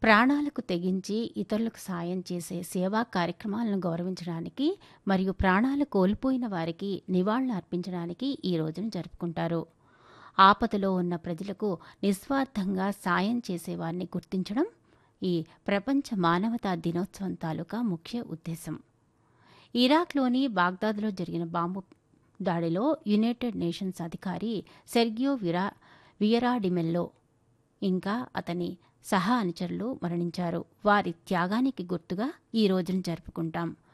ప్రాణాలకు తెగించి ఇతరులకు సాయం చేసే సేవా కార్యక్రమాలను గౌరవించడానికి మరియు ప్రాణాలు కోల్పోయిన వారికి నివాళులు అర్పించడానికి ఈ రోజును జరుపుకుంటారు ఆపదలో ఉన్న ప్రజలకు నిస్వార్థంగా సాయం చేసేవారిని గుర్తించడం ఈ ప్రపంచ మానవతా దినోత్సవం తాలూకా ముఖ్య ఉద్దేశం ఇరాక్లోని బాగ్దాద్లో జరిగిన బాంబు దాడిలో యునైటెడ్ నేషన్స్ అధికారి సెర్గియో విరా వియరాడిమెల్లో ఇంకా అతని సహా అనుచరులు మరణించారు వారి త్యాగానికి గుర్తుగా ఈ రోజును జరుపుకుంటాం